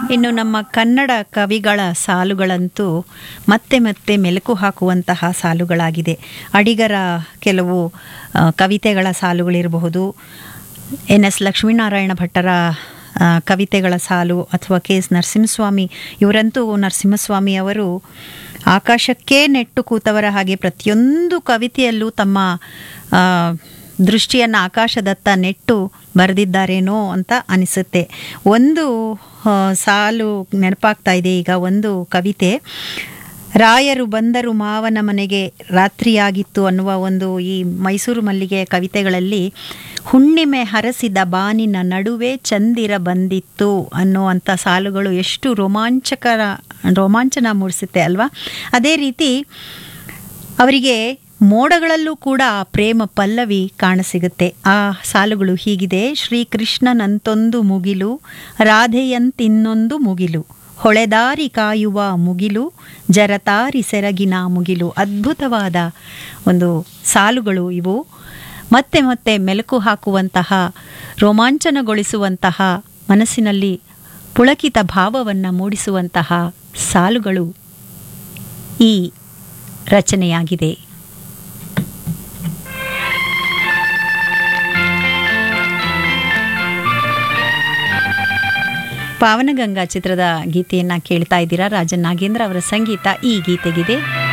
ಇನ್ನು ನಮ್ಮ ಕನ್ನಡ ಕವಿಗಳ ಸಾಲುಗಳಂತೂ ಮತ್ತೆ ಮತ್ತೆ ಮೆಲುಕು ಹಾಕುವಂತಹ ಸಾಲುಗಳಾಗಿದೆ ಅಡಿಗರ ಕೆಲವು ಆ, ಕವಿತೆಗಳ ಸಾಲುಗಳಿರಬಹುದು ಎನ್ ಎಸ್ ಲಕ್ಷ್ಮೀನಾರಾಯಣ ಭಟ್ಟರ ಆ, ಕವಿತೆಗಳ ಸಾಲು ಅಥವಾ ಕೆ ಎಸ್ ನರಸಿಂಹಸ್ವಾಮಿ ಇವರಂತೂ ನರಸಿಂಹಸ್ವಾಮಿ ಅವರು ಆಕಾಶಕ್ಕೇ ನೆಟ್ಟು ಕೂತವರ ಹಾಗೆ ಪ್ರತಿಯೊಂದು ಕವಿತೆಯಲ್ಲೂ ತಮ್ಮ ಆ, ದೃಷ್ಟಿಯನ್ನು ಆಕಾಶದತ್ತ ನೆಟ್ಟು ಬರೆದಿದ್ದಾರೇನೋ ಅಂತ ಅನಿಸುತ್ತೆ ಒಂದು ಆ, ಸಾಲು ನೆನಪಾಗ್ತಾ ಇದೆ ಈಗ ಒಂದು ಕವಿತೆ ರಾಯರು ಬಂದರು ಮಾವನ ಮನೆಗೆ ರಾತ್ರಿಯಾಗಿತ್ತು ಅನ್ನುವ ಒಂದು ಈ ಮೈಸೂರು ಮಲ್ಲಿಗೆ ಕವಿತೆಗಳಲ್ಲಿ ಹುಣ್ಣಿಮೆ ಹರಸಿದ ಬಾನಿನ ನಡುವೆ ಚಂದಿರ ಬಂದಿತ್ತು ಅನ್ನುವಂಥ ಸಾಲುಗಳು ಎಷ್ಟು ರೋಮಾಂಚಕರ ರೋಮಾಂಚನ ಮೂಡಿಸುತ್ತೆ ಅಲ್ವಾ ಅದೇ ರೀತಿ ಅವರಿಗೆ ಮೋಡಗಳಲ್ಲೂ ಕೂಡ ಆ ಪ್ರೇಮ ಪಲ್ಲವಿ ಕಾಣಸಿಗುತ್ತೆ ಆ ಸಾಲುಗಳು ಹೀಗಿದೆ ಶ್ರೀಕೃಷ್ಣನಂತೊಂದು ಮುಗಿಲು ರಾಧೆಯಂತಿನ್ನೊಂದು ಮುಗಿಲು ಹೊಳೆದಾರಿ ಕಾಯುವ ಮುಗಿಲು ಜರತಾರಿ ಸೆರಗಿನ ಮುಗಿಲು ಅದ್ಭುತವಾದ ಒಂದು ಸಾಲುಗಳು ಇವು ಮತ್ತೆ ಮತ್ತೆ ಮೆಲುಕು ಹಾಕುವಂತಹ ರೋಮಾಂಚನಗೊಳಿಸುವಂತಹ ಮನಸ್ಸಿನಲ್ಲಿ ಪುಳಕಿತ ಭಾವವನ್ನು ಮೂಡಿಸುವಂತಹ ಸಾಲುಗಳು ಈ ರಚನೆಯಾಗಿದೆ ಪಾವನಗಂಗಾ ಚಿತ್ರದ ಗೀತೆಯನ್ನ ಕೇಳ್ತಾ ಇದ್ದೀರಾ ರಾಜನ್ ನಾಗೇಂದ್ರ ಅವರ ಸಂಗೀತ ಈ ಗೀತೆಗಿದೆ